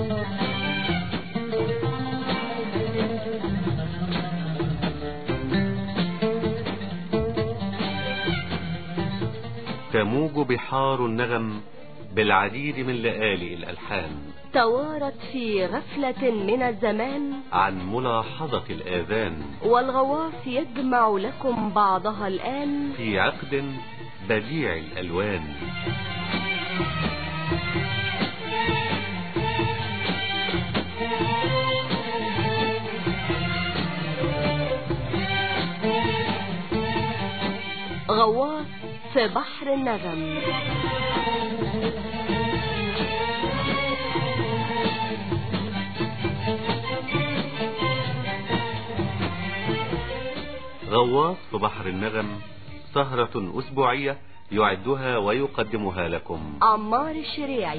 تموج بحار النغم بالعديد من لآلئ الألحان توارت في غفلة من الزمان عن ملاحظة الآذان والغواص يجمع لكم بعضها الآن في عقد بديع الألوان غواص في بحر النغم غواص في بحر النغم سهرة أسبوعية يعدها ويقدمها لكم عمار الشريعي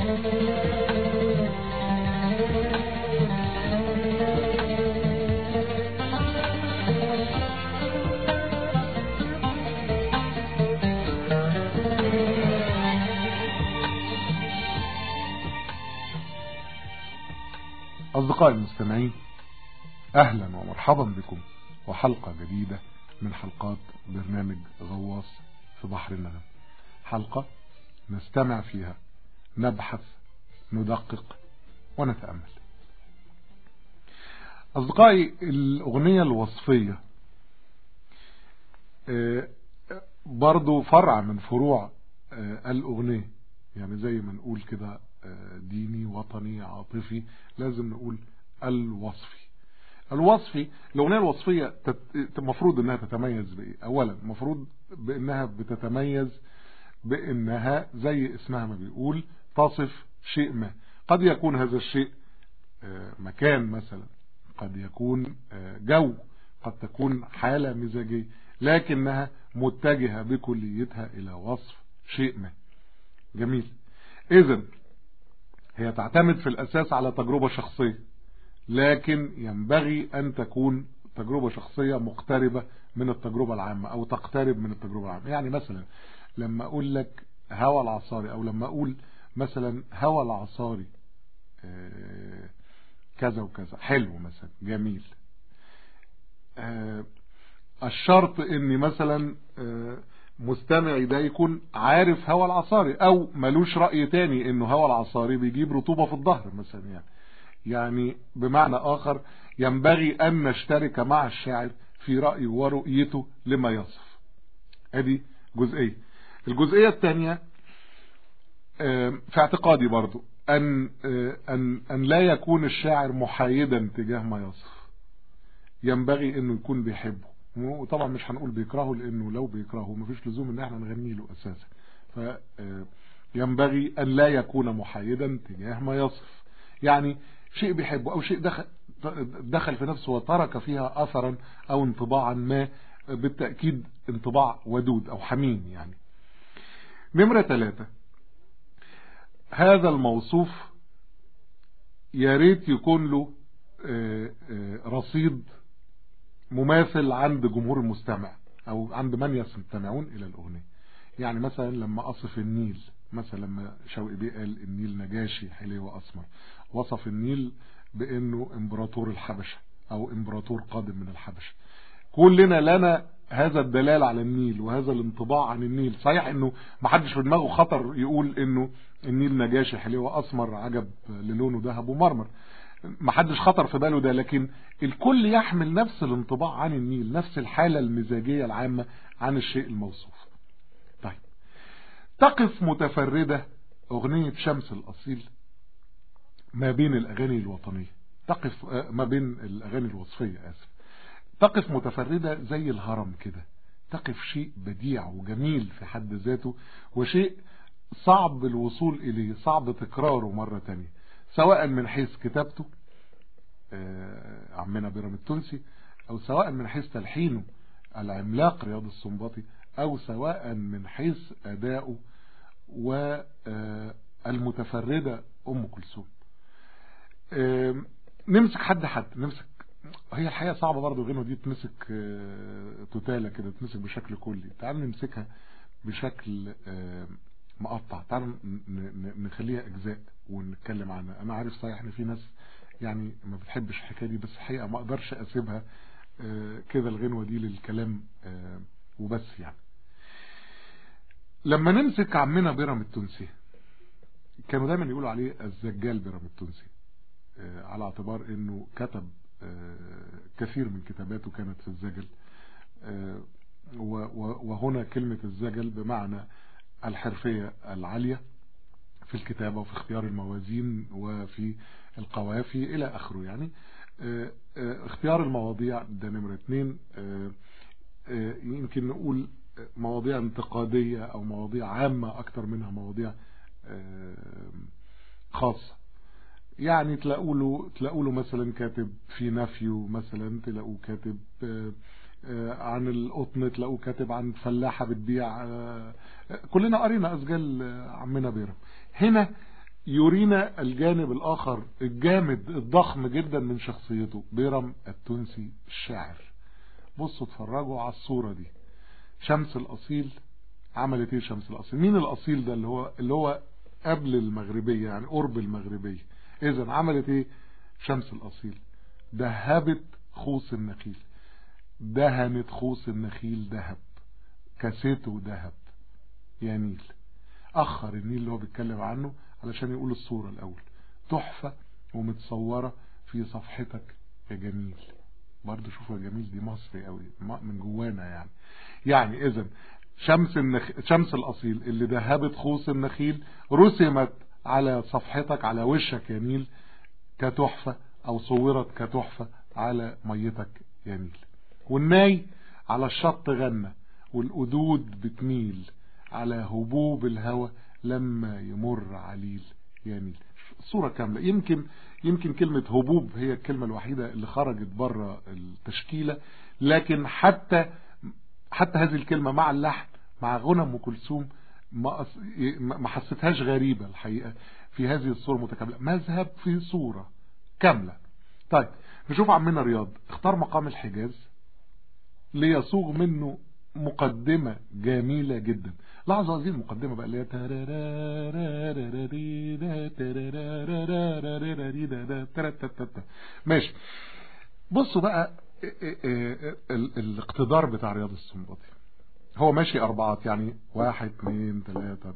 أصدقائي المستمعين أهلا ومرحبا بكم وحلقة جديدة من حلقات برنامج غواص في بحر النغم حلقة نستمع فيها نبحث ندقق ونتأمل أصدقائي الأغنية الوصفية برضو فرع من فروع الأغنية يعني زي ما نقول كده ديني وطني عاطفي لازم نقول الوصفي الوصفي الأغنية الوصفية المفروض انها تتميز بايه اولا المفروض بانها بتتميز بانها زي اسمها ما بيقول تصف شيء ما قد يكون هذا الشيء مكان مثلا قد يكون جو قد تكون حالة مزاجية لكنها متجهة بكليتها الى وصف شيء ما جميل اذا هي تعتمد في الاساس على تجربة شخصية لكن ينبغي ان تكون تجربة شخصية مقتربة من التجربة العامة او تقترب من التجربة العامة يعني مثلا لما اقول لك هوى العصاري او لما اقول مثلا هوى العصاري كذا وكذا حلو مثلا جميل الشرط اني مثلا مستمعي ده يكون عارف هوى العصاري او ملوش رأي تاني انه هوى العصاري بيجيب رطوبة في الظهر مثلا يعني يعني بمعنى اخر ينبغي ان نشترك مع الشاعر في رأيه ورؤيته لما يصف ادي جزئية الجزئية الثانية في اعتقادي برضو ان, أن, أن لا يكون الشاعر محايدا تجاه ما يصف ينبغي انه يكون بيحبه وطبعا مش هنقول بيكرهه لانه لو بيكرهه مفيش لزوم ان احنا نغني له اساسا فينبغي ان لا يكون محايدا تجاه ما يصف يعني شيء بيحبه او شيء دخل, دخل في نفسه وترك فيها اثرا او انطباعا ما بالتأكيد انطباع ودود او حميم يعني نمرة ثلاثة هذا الموصوف يا ريت يكون له رصيد مماثل عند جمهور المستمع او عند من يستمعون الى الاغنية يعني مثلا لما اصف النيل مثلا لما شوقي بيه قال النيل نجاشي حلو واسمر وصف النيل بانه امبراطور الحبشة او امبراطور قادم من الحبشة كلنا لنا هذا الدلال على النيل وهذا الانطباع عن النيل صحيح انه ما حدش في دماغه خطر يقول انه النيل نجاشي حلو واسمر عجب للونه ذهب ومرمر ما حدش خطر في باله ده لكن الكل يحمل نفس الانطباع عن النيل نفس الحالة المزاجية العامة عن الشيء الموصوف طيب تقف متفردة اغنية شمس الاصيل ما بين الاغاني الوطنية تقف ما بين الاغاني الوصفية اسف تقف متفردة زي الهرم كده تقف شيء بديع وجميل في حد ذاته وشيء صعب الوصول اليه صعب تكراره مرة تانية سواء من حيث كتابته عمنا بيرام التونسي او سواء من حيث تلحينه العملاق رياض السنباطي او سواء من حيث اداؤه والمتفردة ام كلثوم نمسك حد حد نمسك هي الحقيقة صعبة برضو غنوة دي تمسك توتالة كده تمسك بشكل كلي تعال نمسكها بشكل مقطع تعالوا ن- ن- نخليها اجزاء ونتكلم عنها انا عارف صحيح ان في ناس يعني ما بتحبش الحكايه دي بس الحقيقه ما اقدرش اسيبها آه، كده الغنوه دي للكلام آه، وبس يعني لما نمسك عمنا بيرم التونسي كانوا دايما يقولوا عليه الزجال بيرم التونسي آه، على اعتبار انه كتب آه، كثير من كتاباته كانت في الزجل آه، و- و- وهنا كلمة الزجل بمعنى الحرفية العالية في الكتابة وفي اختيار الموازين وفي القوافي إلى آخره يعني آه، آه، اختيار المواضيع ده نمرة اتنين آه، آه، يمكن نقول مواضيع انتقادية أو مواضيع عامة أكتر منها مواضيع آه، خاصة يعني تلاقوا له تلاقوا له مثلا كاتب في نفيو مثلا تلاقوه كاتب آه، آه، عن القطن تلاقوه كاتب عن فلاحة بتبيع آه، كلنا قرينا أسجال آه، عمنا بيرم هنا يرينا الجانب الآخر الجامد الضخم جدا من شخصيته بيرم التونسي الشاعر بصوا اتفرجوا على الصورة دي شمس الأصيل عملت ايه شمس الأصيل مين الأصيل ده اللي هو اللي هو قبل المغربية يعني قرب المغربية اذا عملت ايه شمس الأصيل دهبت خوص النخيل دهنت خوص النخيل ذهب كسيته ذهب يا نيل اخر النيل اللي هو بيتكلم عنه علشان يقول الصورة الاول تحفة ومتصورة في صفحتك يا جميل برضه شوفوا يا جميل دي مصري قوي من جوانا يعني يعني اذا شمس النخ... شمس الاصيل اللي ذهبت خوص النخيل رسمت على صفحتك على وشك يا نيل كتحفة او صورت كتحفة على ميتك يا نيل والناي على الشط غنى والقدود بتميل على هبوب الهوى لما يمر عليل يا نيل صورة كاملة يمكن يمكن كلمة هبوب هي الكلمة الوحيدة اللي خرجت بره التشكيلة لكن حتى حتى هذه الكلمة مع اللحن مع غنى ام كلثوم ما ما حسيتهاش غريبة الحقيقة في هذه الصورة متكاملة مذهب في صورة كاملة طيب نشوف عمنا رياض اختار مقام الحجاز ليصوغ منه مقدمة جميلة جدا لحظة هذه المقدمة بقى اللي هي ماشي بصوا بقى الاقتدار بتاع رياض السنباطي هو ماشي اربعات يعني واحد اثنين ثلاثة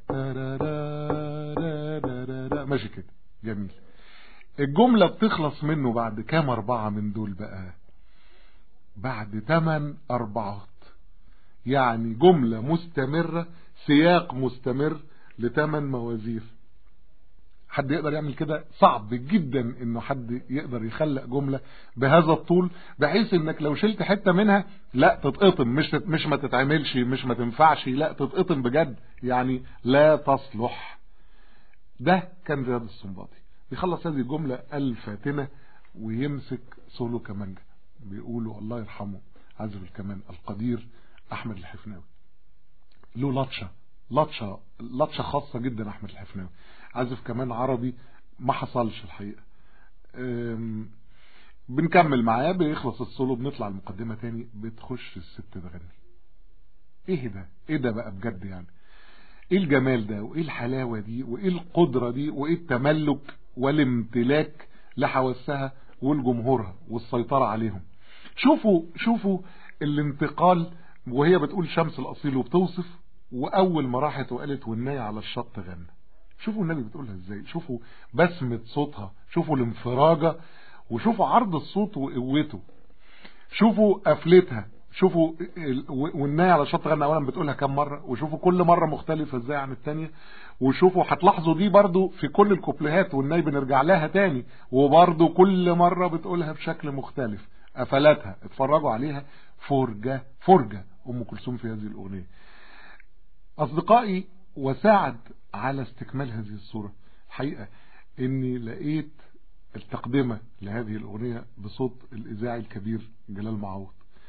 ماشي كده جميل الجملة بتخلص منه بعد كام اربعة من دول بقى بعد ثمان اربعات يعني جملة مستمرة سياق مستمر لثمان موازير حد يقدر يعمل كده صعب جدا انه حد يقدر يخلق جملة بهذا الطول بحيث انك لو شلت حتة منها لا تتقطم مش مش ما تتعملش مش ما تنفعش لا تتقطم بجد يعني لا تصلح ده كان رياض السنباطي بيخلص هذه الجملة الفاتنة ويمسك سولو كمانجا بيقولوا الله يرحمه عازف الكمان القدير احمد الحفناوي له لطشة لطشة لطشة خاصة جدا احمد الحفناوي عازف كمان عربي ما حصلش الحقيقة بنكمل معاه بيخلص السولو بنطلع المقدمة تاني بتخش الست تغني ايه ده ايه ده بقى بجد يعني ايه الجمال ده وايه الحلاوة دي وايه القدرة دي وايه التملك والامتلاك لحواسها والجمهورها والسيطرة عليهم شوفوا شوفوا الانتقال وهي بتقول شمس الاصيل وبتوصف واول ما راحت وقالت والناي على الشط غنى شوفوا النبي بتقولها ازاي شوفوا بسمة صوتها شوفوا الانفراجة وشوفوا عرض الصوت وقوته شوفوا قفلتها شوفوا والناي على الشط غنى اولا بتقولها كم مرة وشوفوا كل مرة مختلفة ازاي عن التانية وشوفوا هتلاحظوا دي برضو في كل الكوبليهات والناي بنرجع لها تاني وبرضو كل مرة بتقولها بشكل مختلف قفلاتها اتفرجوا عليها فرجة فرجة ام كلثوم في هذه الاغنية اصدقائي وساعد على استكمال هذه الصورة الحقيقة اني لقيت التقدمة لهذه الاغنية بصوت الاذاعي الكبير جلال معوض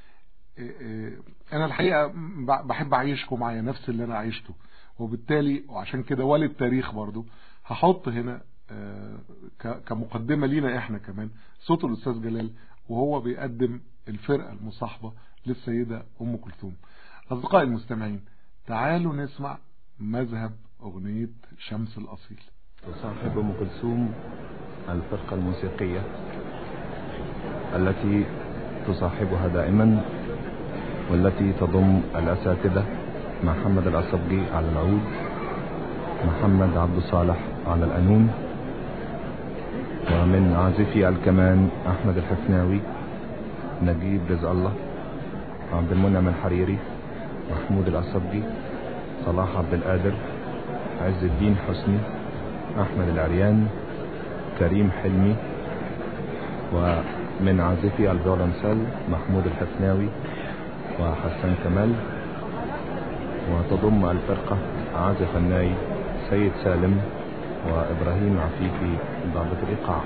انا الحقيقة بحب اعيشكم معايا نفس اللي انا عيشته وبالتالي وعشان كده وللتاريخ برضو هحط هنا كمقدمة لينا احنا كمان صوت الاستاذ جلال وهو بيقدم الفرقة المصاحبة للسيدة ام كلثوم اصدقائي المستمعين تعالوا نسمع مذهب أغنية شمس الأصيل تصاحب أم كلثوم الفرقة الموسيقية التي تصاحبها دائما والتي تضم الأساتذة محمد العصبجي على العود محمد عبد الصالح على القانون ومن عازفي الكمان أحمد الحفناوي نجيب رزق الله عبد المنعم الحريري محمود العصبجي صلاح عبد القادر عز الدين حسني أحمد العريان كريم حلمي ومن عازفي الفيولنسيل محمود الحفناوي وحسن كمال وتضم الفرقة عازف الناي سيد سالم وإبراهيم عفيفي ضابط الإيقاع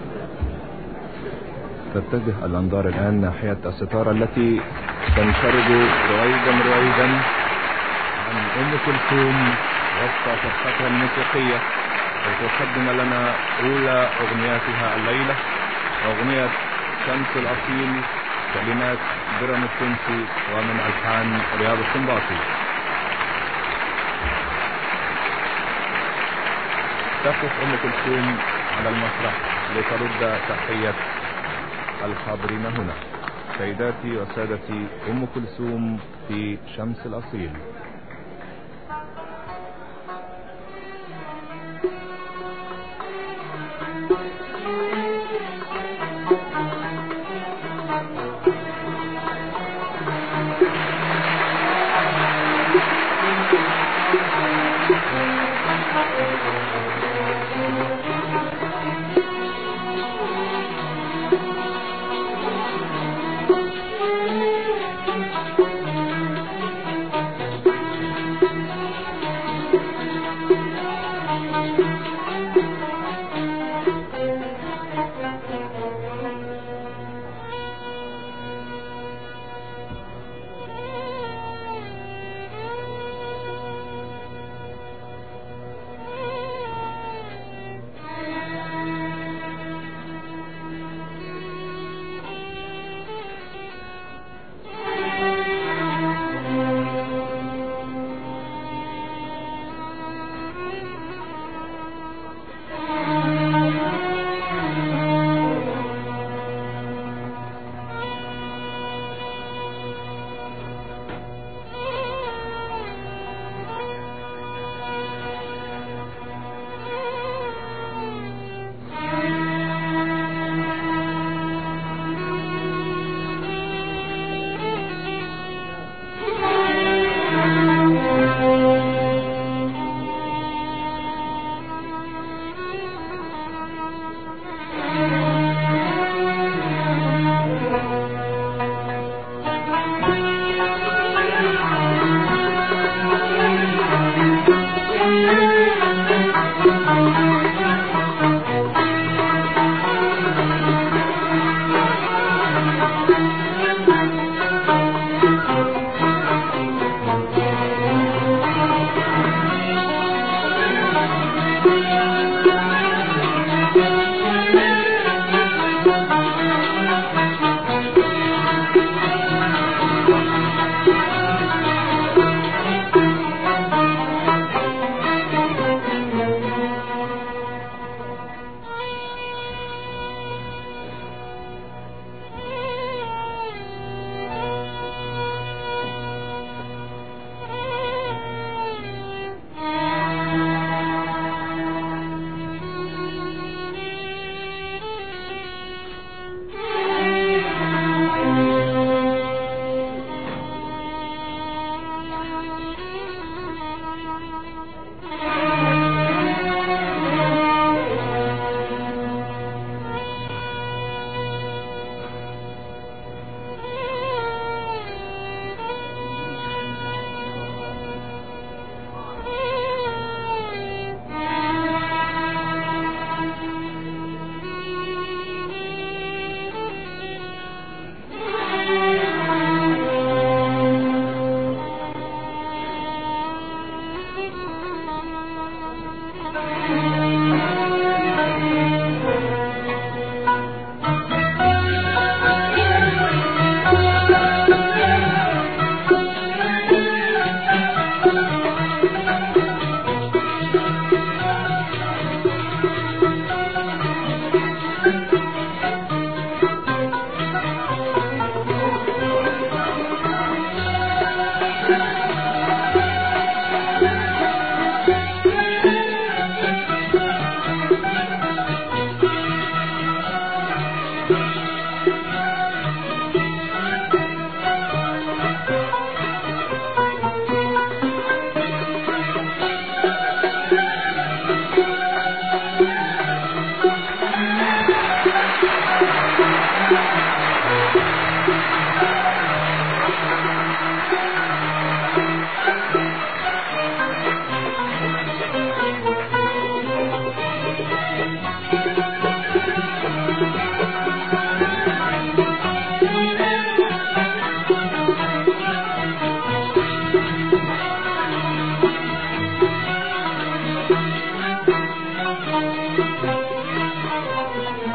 تتجه الأنظار الآن ناحية الستارة التي تنفرد رويدا رويدا عن أم كلثوم وسط فرقتها الموسيقية وتقدم لنا أولى أغنياتها الليلة أغنية شمس الأصيل كلمات درم التونسي ومن ألحان رياض السنباطي تقف أم كلثوم على المسرح لترد تحية الحاضرين هنا سيداتي وسادتي أم كلثوم في شمس الأصيل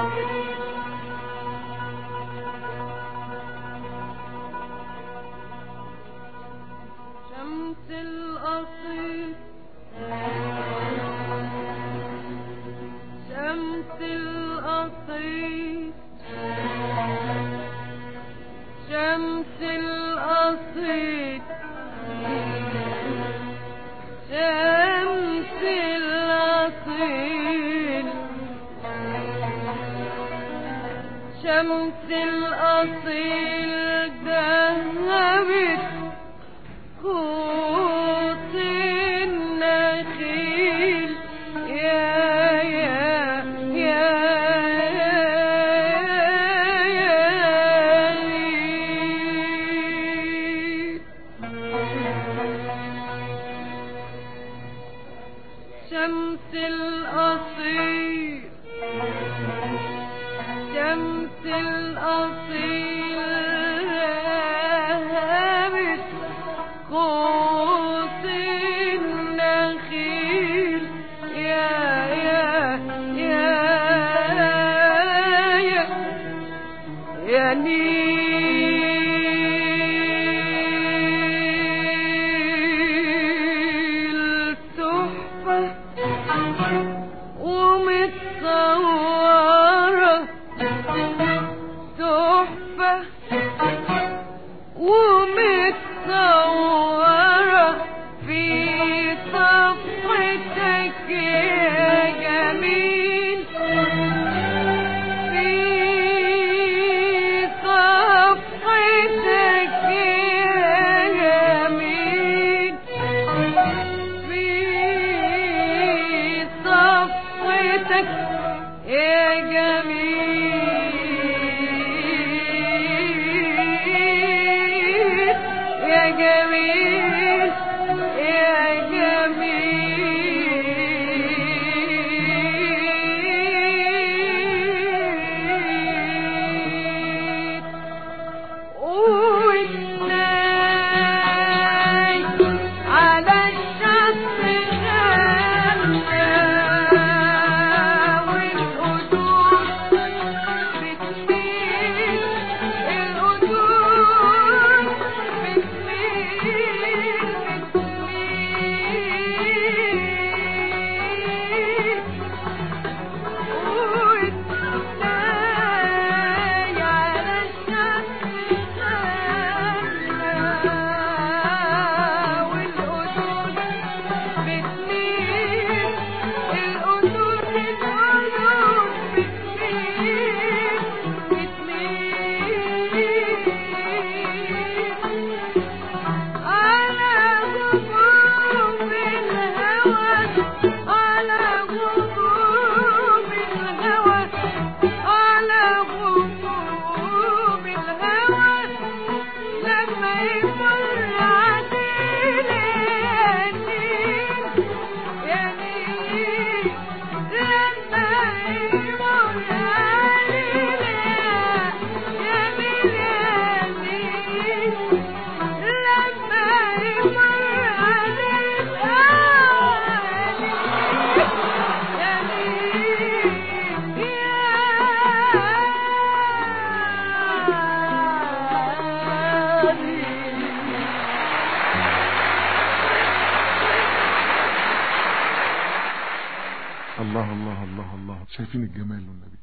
شمس القصيد شمس القصيد شمس القصيد شمس الأصيل شمس الأصيل ذهبت خوص النخيل يا يا يا يا ليل شمس الأصيل شمس الأصيل هابت قوس النخيل يا يا يا يا يا نيل تحفة ومتصورة تحفة ومتصورة في صفحتك يا جميل في صفحتك يا جميل في صفحتك يا جميل يا جميل يا جميل والناي على الشط غنى والقدور بتميل القدور بتميل بتميل والناي على الشط غنى والقدور بتميل القدور القدور بتميل بتميل على غروب الهوى على غروب الهوى على غروب الهوى لما يمر علينا يا نيل لما يمر علينا يا نيل يا نيل لما يمر علينا يا نيل يا نيل الله الله الله الله شايفين الجمال والنبي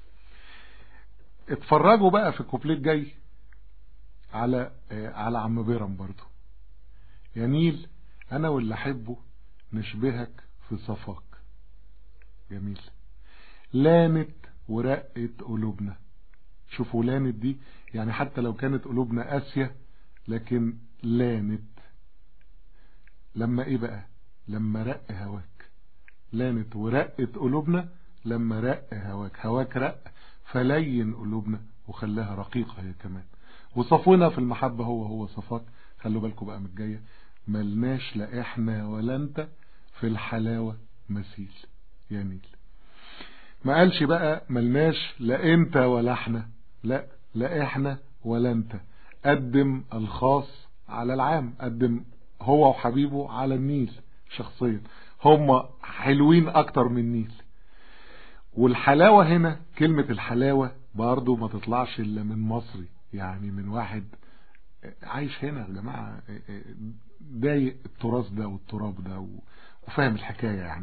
اتفرجوا بقى في الكوبليه الجاي على آه، على عم بيرم برضو يا نيل انا واللي احبه نشبهك في صفاك جميل لانت ورقت قلوبنا شوفوا لانت دي يعني حتى لو كانت قلوبنا قاسية لكن لانت لما ايه بقى لما رق هواك لانت ورقت قلوبنا لما رق هواك هواك رق فلين قلوبنا وخلاها رقيقة هي كمان وصفونا في المحبة هو هو صفاك خلوا بالكم بقى من الجاية ملناش لا احنا ولا انت في الحلاوة مثيل يا نيل ما قالش بقى ملناش لا انت ولا احنا لا لا احنا ولا انت قدم الخاص على العام قدم هو وحبيبه على النيل شخصيا هم حلوين اكتر من النيل والحلاوة هنا كلمة الحلاوة برضو ما تطلعش الا من مصري يعني من واحد عايش هنا يا جماعة ضايق التراث ده والتراب ده وفاهم الحكاية يعني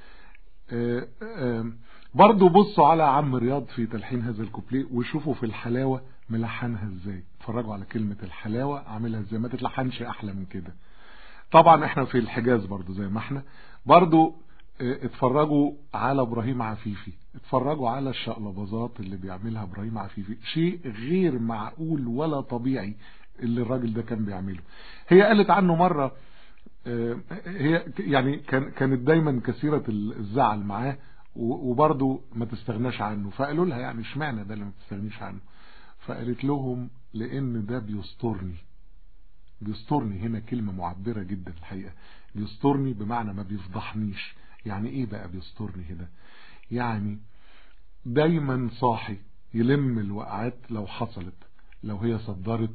برضو بصوا على عم رياض في تلحين هذا الكوبليه وشوفوا في الحلاوة ملحنها ازاي اتفرجوا على كلمة الحلاوة عاملها ازاي ما تتلحنش احلى من كده طبعا احنا في الحجاز برضو زي ما احنا برضو اتفرجوا على ابراهيم عفيفي اتفرجوا على الشقلباظات اللي بيعملها ابراهيم عفيفي شيء غير معقول ولا طبيعي اللي الراجل ده كان بيعمله هي قالت عنه مرة هي يعني كان كانت دايما كثيرة الزعل معاه وبرضه ما تستغناش عنه فقالوا لها يعني اشمعنى ده اللي ما تستغنيش عنه فقالت لهم لان ده بيسترني بيسترني هنا كلمة معبرة جدا الحقيقة بيسترني بمعنى ما بيفضحنيش يعني ايه بقى بيسترني هنا يعني دايما صاحي يلم الوقعات لو حصلت لو هي صدرت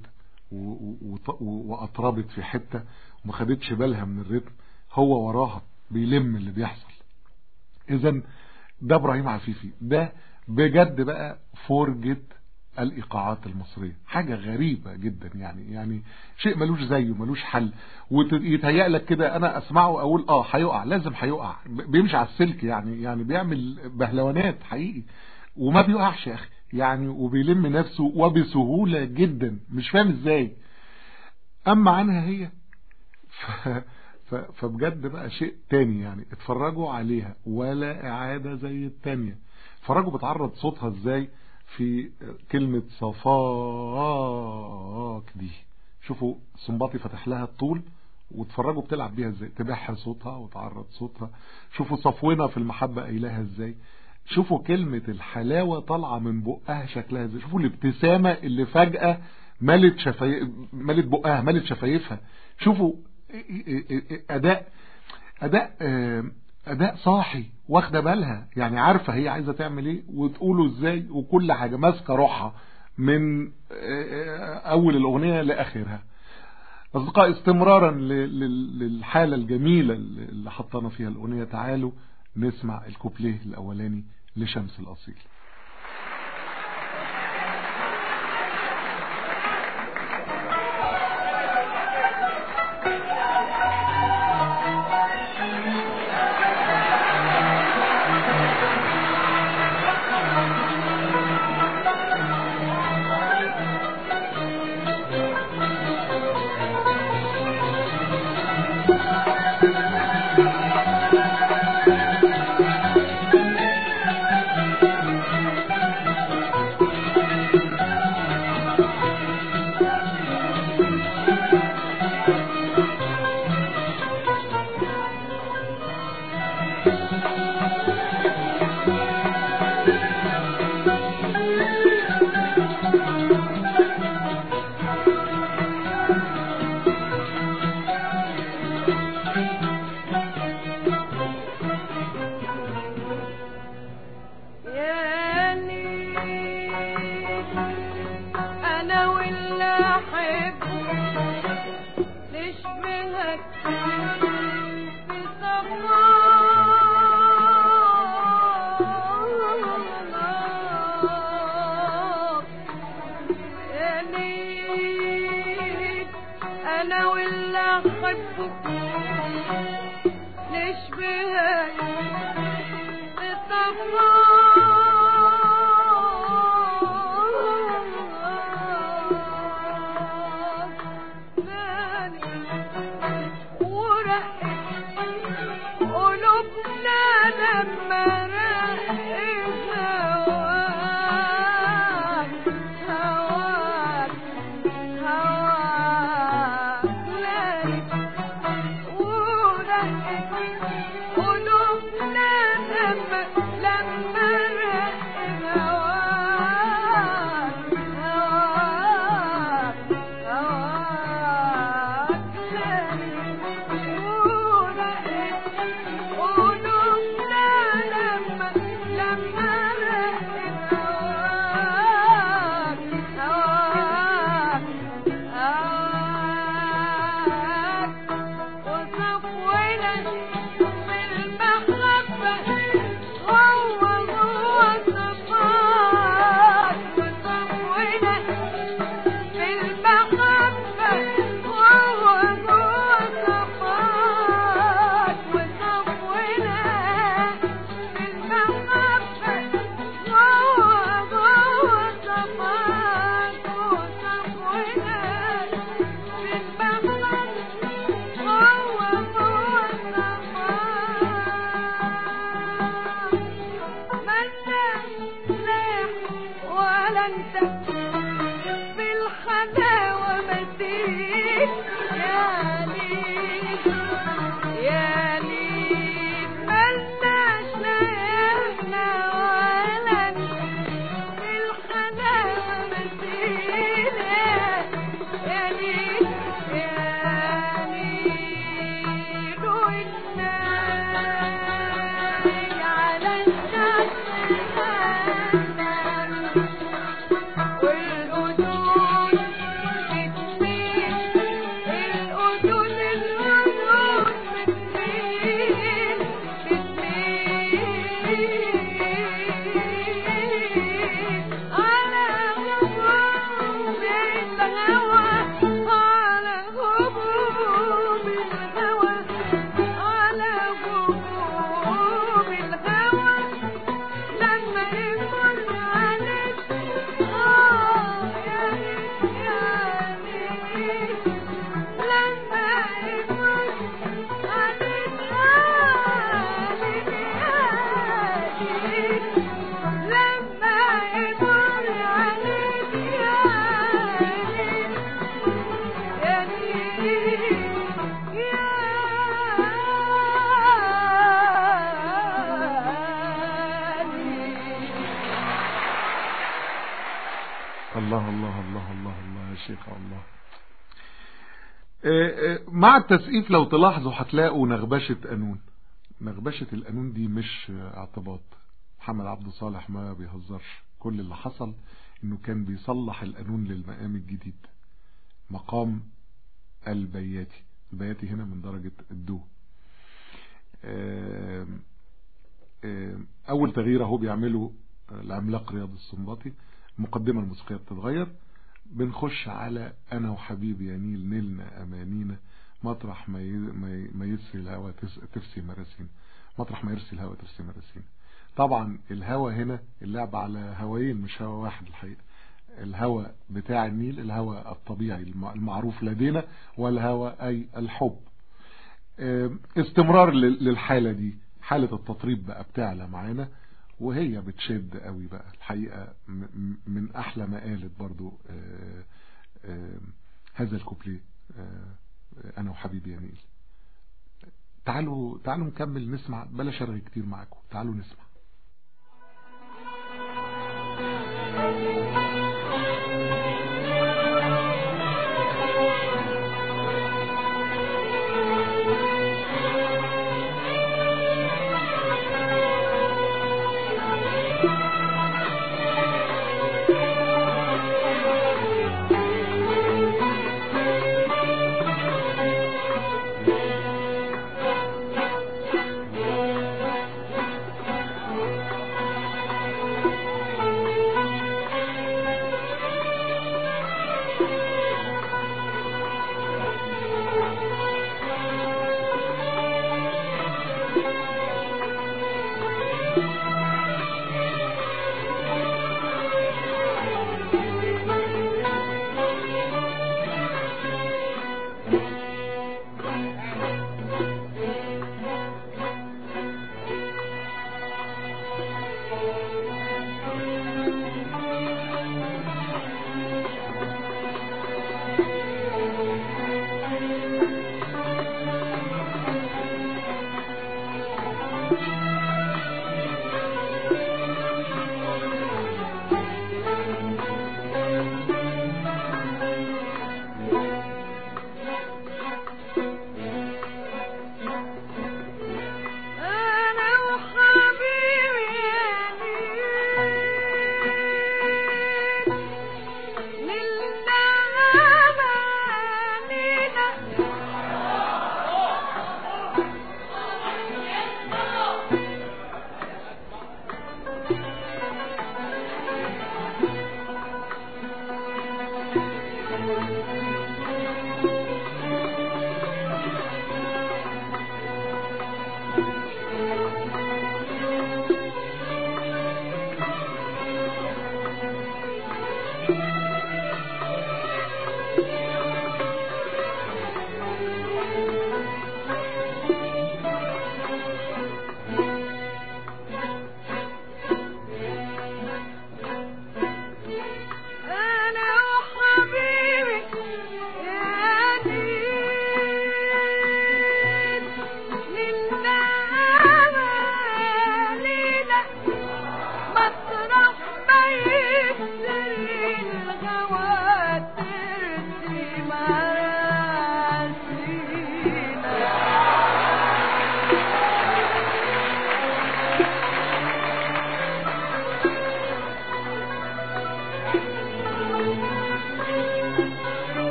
واطربت في حتة وما خدتش بالها من الرتم هو وراها بيلم اللي بيحصل اذا ده ابراهيم عفيفي ده بجد بقى فرجة الايقاعات المصرية حاجة غريبة جدا يعني يعني شيء ملوش زيه ملوش حل ويتهيأ لك كده انا اسمعه اقول اه هيقع لازم هيقع بيمشي على السلك يعني يعني بيعمل بهلوانات حقيقي وما بيقعش يا اخي يعني وبيلم نفسه وبسهولة جدا مش فاهم ازاي اما عنها هي ف... فبجد بقى شيء تاني يعني اتفرجوا عليها ولا اعادة زي التانية اتفرجوا بتعرض صوتها ازاي في كلمة صفاك دي شوفوا سنباطي فتح لها الطول واتفرجوا بتلعب بيها ازاي تبعها صوتها وتعرض صوتها شوفوا صفونا في المحبة قايلها ازاي شوفوا كلمة الحلاوة طالعة من بقها شكلها ازاي شوفوا الابتسامة اللي فجأة ملت شفايف ملت بقها ملت شفايفها شوفوا اداء اداء اداء صاحي واخده بالها يعني عارفه هي عايزه تعمل ايه وتقوله ازاي وكل حاجه ماسكه روحها من اول الاغنيه لاخرها اصدقاء استمرارا للحاله الجميله اللي حطينا فيها الاغنيه تعالوا نسمع الكوبليه الاولاني لشمس الاصيل قلوبنا ده انت في الحلاوة مثيل يا ليل يا ليل ملناش لا احنا ولا انت في الحلاوة مثيل يا ليل يا ليل والناي على الشمس والأذون بتميل الأذون الأذون بتميل بتميل على غموم الهوى على غموم الهوى على غموم الهوى لما يمر عليك آه يا ليل يا ليل لما يمر عليك آه ليل يا ليل لما يمر عليك يا ليل يا ليل يا ليل الله الله الله الله الله يا شيخ الله آه، آه، مع التسقيف لو تلاحظوا هتلاقوا نغبشة قانون نغبشة القانون دي مش آه، اعتباط محمد عبد صالح ما بيهزرش كل اللي حصل انه كان بيصلح القانون للمقام الجديد مقام البياتي البياتي هنا من درجة الدو آم، آم، اول تغيير اهو بيعمله العملاق رياض السنباطي المقدمة الموسيقية بتتغير بنخش على انا وحبيبي يا نيل نلنا امانينا مطرح ما ي- ما ي- ما يسري الهوى تس- تفسي مراسينا مطرح ما يرسي الهوى تفسي مراسينا طبعا الهوى هنا اللعب على هوايين مش هوا واحد الحقيقة الهوى بتاع النيل الهوى الطبيعي الم- المعروف لدينا والهوى اي الحب آم، استمرار لل- للحالة دي حالة التطريب بقى بتعلى معانا وهي بتشد قوي بقى الحقيقة م- م- من احلى ما قالت برضو آه، آه، هذا الكوبليه آه، انا وحبيبي يا نيل تعالوا تعالوا نكمل نسمع بلاش ارغي كتير معاكم تعالوا نسمع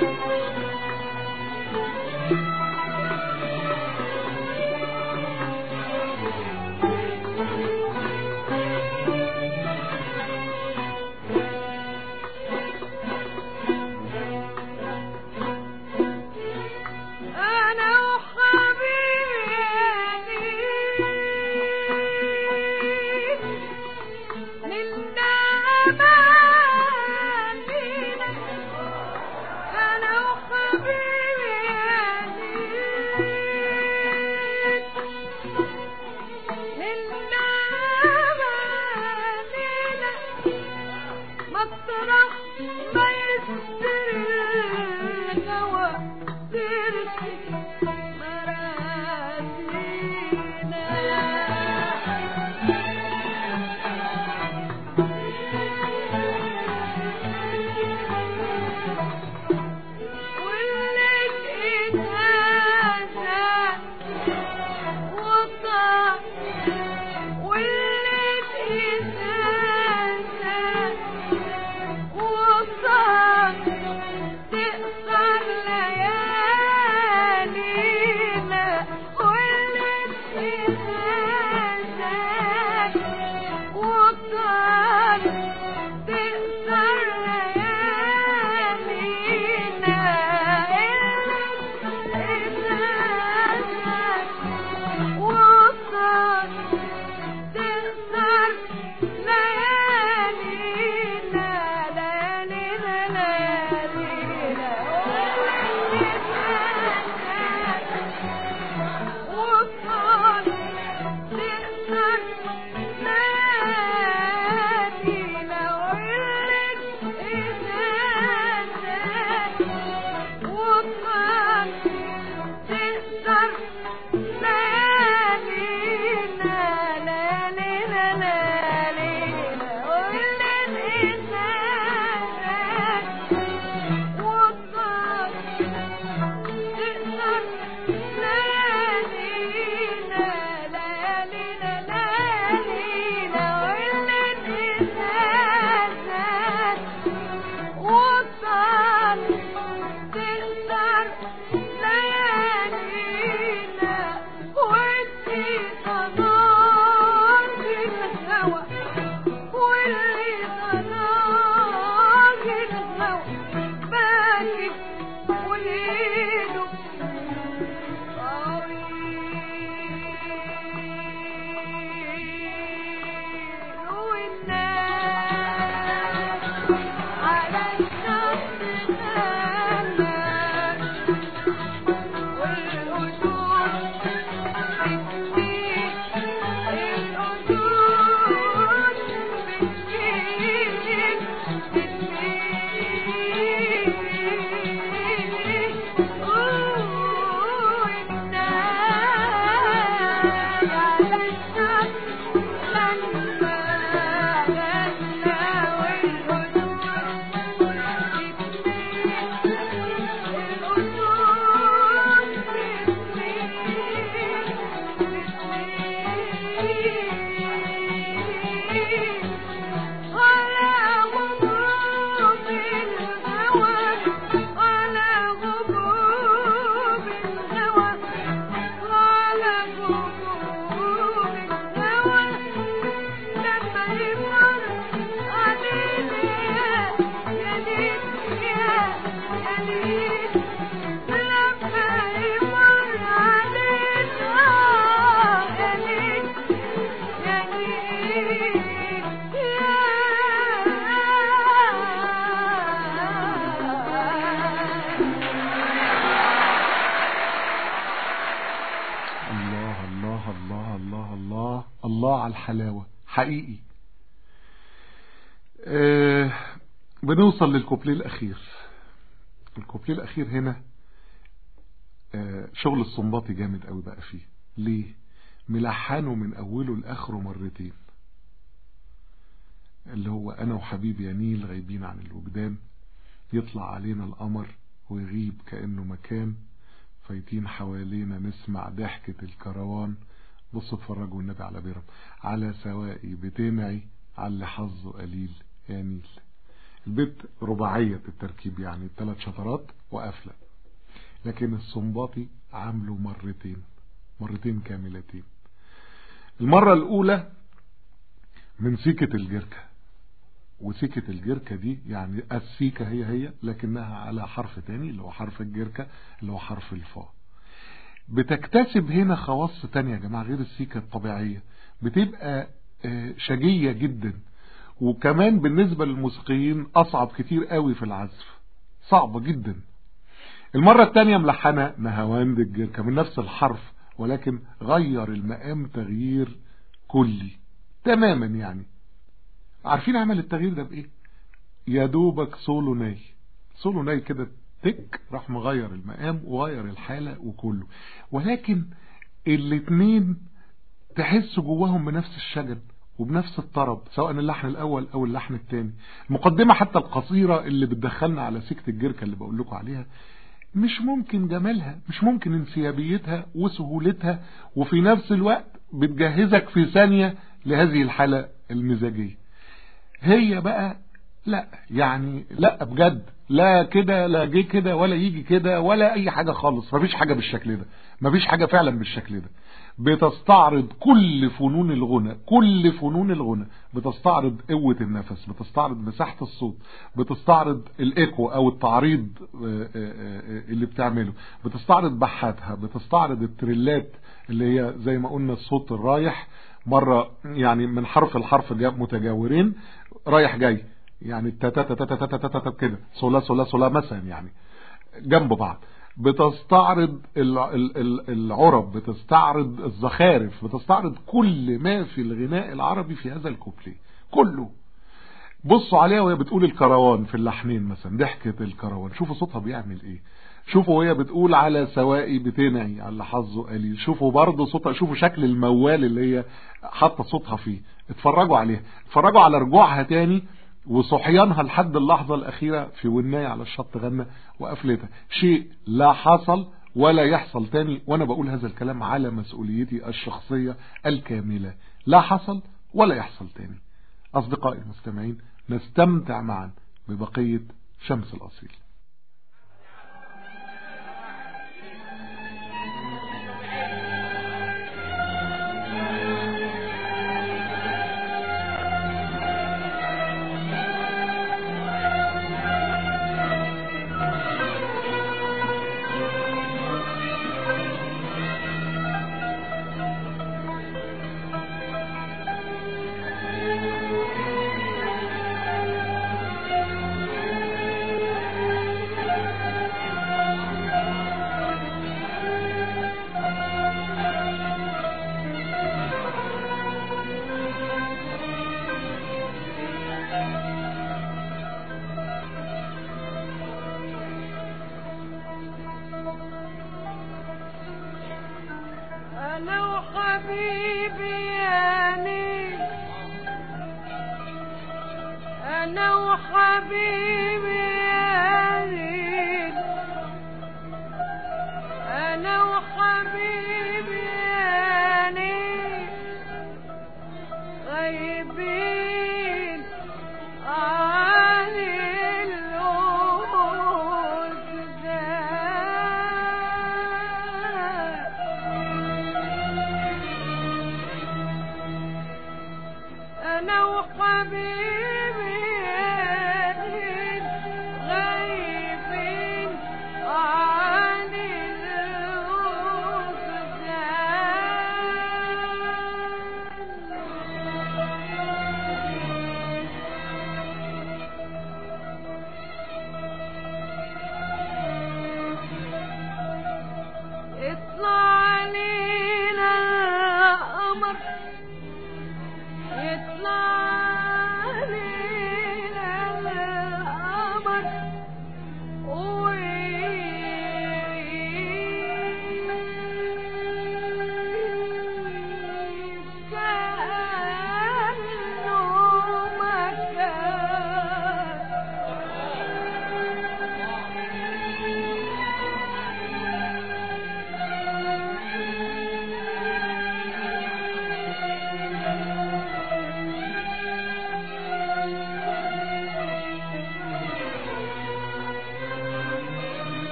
أنا وحبيبي منا أمانينا أنا وحبيبي منا أمانينا مطرح ما يستر الهوى ترسي مراسينا والليل إنهازا وطا والليل إنهازا وطا تقصر ليالينا والليل إنهازا وطا تقصر ليالينا وصل تقصر ليالينا ليالينا ليالينا وصل تقصر ليالينا وقلت إزازة وصل تقصر ليالينا ليالينا ليالينا وقلت إزازة وصل تقصر ليالينا ليالينا ليالينا وقلت إزازة وصل تقدر ليالينا وانتي صداك الهوى واللي صداك الهوى باكي وليده طويل والناس على الشط غامة والأسود بتزيد الأسود بتزيد بتزيد والناس على الشط لما غنى على غروب الهوى على غروب الهوى على غروب الهوى لما يمر علينا يا ليل يا يا ليل لما يمر علينا يا ليل يا ليل يا الله الله الله الله الله الله على الحلاوة حقيقي آه بنوصل للكوبليه الأخير الكوبليه الأخير هنا آه شغل الصنباطي جامد قوي بقى فيه ليه ملحنه من أوله لآخره مرتين اللي هو أنا وحبيبي يا نيل غايبين عن الوجدان يطلع علينا القمر ويغيب كأنه مكان فايتين حوالينا نسمع ضحكة الكروان بصوا اتفرجوا النبي على بيرم على سوائي بتنعي على اللي حظه قليل يا نيل البيت رباعية التركيب يعني ثلاث شطرات وقفلة لكن السنباطي عامله مرتين مرتين كاملتين المرة الأولى من سيكة الجركة وسيكة الجركة دي يعني السيكة هي هي لكنها على حرف تاني اللي هو حرف الجركة اللي هو حرف الفاء بتكتسب هنا خواص تانية يا جماعة غير السيكة الطبيعية بتبقى آه، شجية جدا وكمان بالنسبة للموسيقيين أصعب كتير قوي في العزف صعبة جدا المرة التانية ملحنة نهواند الجركة من نفس الحرف ولكن غير المقام تغيير كلي تماما يعني عارفين عمل التغيير ده بايه يا دوبك سولو ناي سولو ناي كده تك راح مغير المقام وغير الحالة وكله ولكن الاتنين تحس جواهم بنفس الشجن وبنفس الطرب سواء اللحن الاول او اللحن الثاني المقدمة حتى القصيرة اللي بتدخلنا على سكة الجركة اللي بقول لكم عليها مش ممكن جمالها مش ممكن انسيابيتها وسهولتها وفي نفس الوقت بتجهزك في ثانية لهذه الحالة المزاجية هي بقى لا يعني لا بجد لا كده لا جه كده ولا يجي كده ولا اي حاجة خالص مفيش حاجة بالشكل ده مفيش حاجة فعلا بالشكل ده بتستعرض كل فنون الغنى كل فنون الغنى بتستعرض قوة النفس بتستعرض مساحة الصوت بتستعرض الايكو او التعريض آه، آه، آه، اللي بتعمله بتستعرض بحاتها بتستعرض التريلات اللي هي زي ما قلنا الصوت الرايح مرة يعني من حرف لحرف جا- متجاورين رايح جاي يعني تا تا تا تا تا تا تا تا تا كده صولا صولا صولا مثلا يعني جنب بعض بتستعرض ال- ال- ال- العرب بتستعرض الزخارف بتستعرض كل ما في الغناء العربي في هذا الكوبليه كله بصوا عليها وهي بتقول الكروان في اللحنين مثلا ضحكة الكروان شوفوا صوتها بيعمل ايه شوفوا وهي بتقول على سوائي بتنعي على حظه قليل شوفوا برضه صوتها شوفوا شكل الموال اللي هي حاطه صوتها فيه اتفرجوا عليها اتفرجوا على رجوعها تاني وصحيانها لحد اللحظة الأخيرة في وناية على الشط غنى وقفلتها شيء لا حصل ولا يحصل تاني وأنا بقول هذا الكلام على مسؤوليتي الشخصية الكاملة لا حصل ولا يحصل تاني أصدقائي المستمعين نستمتع معا ببقية شمس الأصيل أنا وحبيبي يعني أنا وحبيبي يعني أنا وحبيبي يعني غايبين عن الوجدان أنا وحبيبي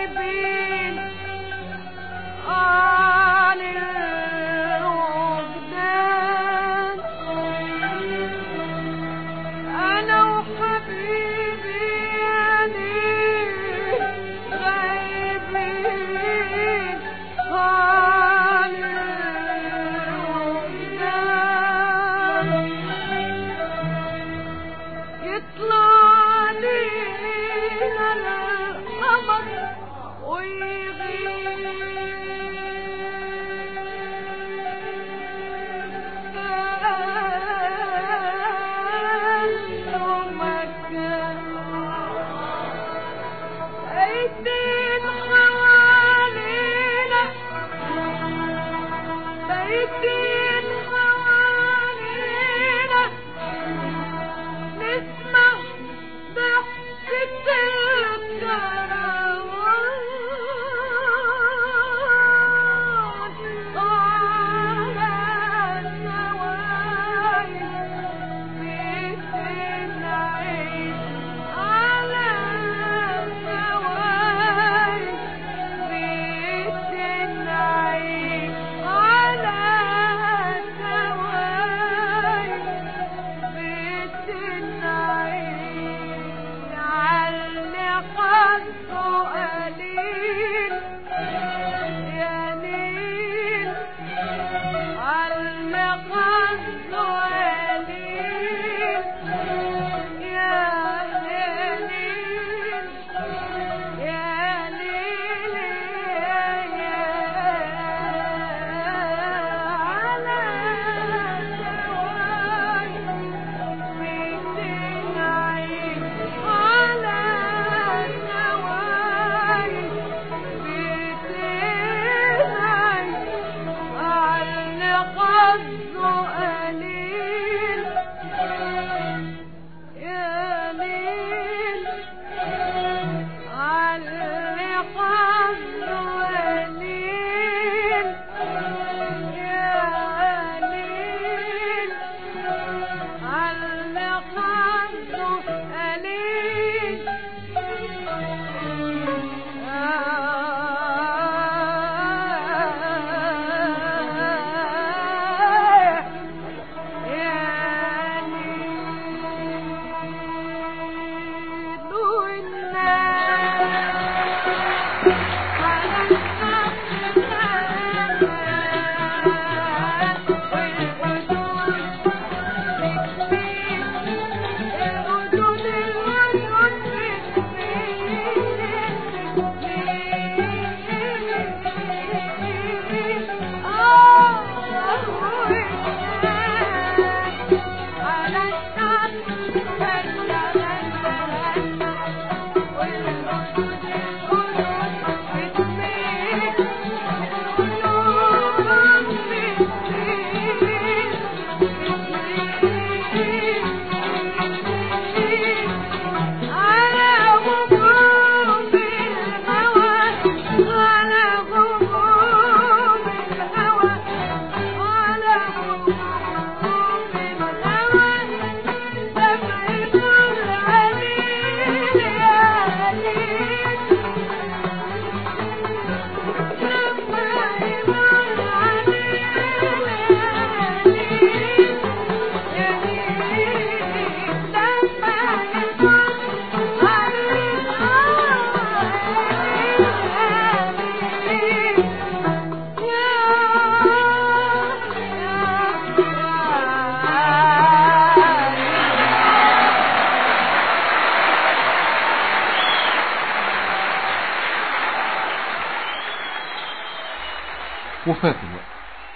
وغايبين عن الوجدان أنا وحبيبي يعني غايبين عن الوجدان يطلع علينا القمر ويغيب مكان بيتين حوالينا بيتين حوالينا نسمع ضحكة الكروان على النوايا بيت العيد على النوايا بيت العيد على النوايا بيت النعيم علق السؤالين يا نيل علق السؤالين يا نيل يا نيل يا على النوايا وفات الوقت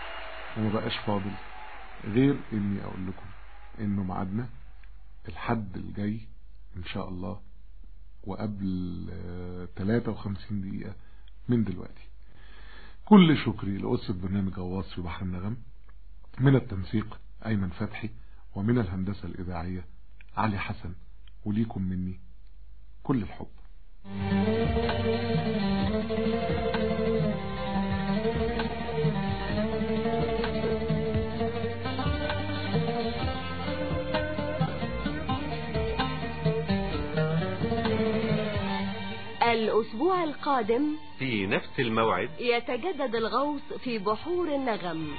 وما بقاش فاضل غير اني اقول لكم انه ميعادنا الحد الجاي ان شاء الله وقبل آه، 53 دقيقة من دلوقتي كل شكري لأسرة برنامج غواص في بحر النغم من التنسيق أيمن فتحي ومن الهندسة الإذاعية علي حسن وليكم مني كل الحب الأسبوع القادم في نفس الموعد يتجدد الغوص في بحور النغم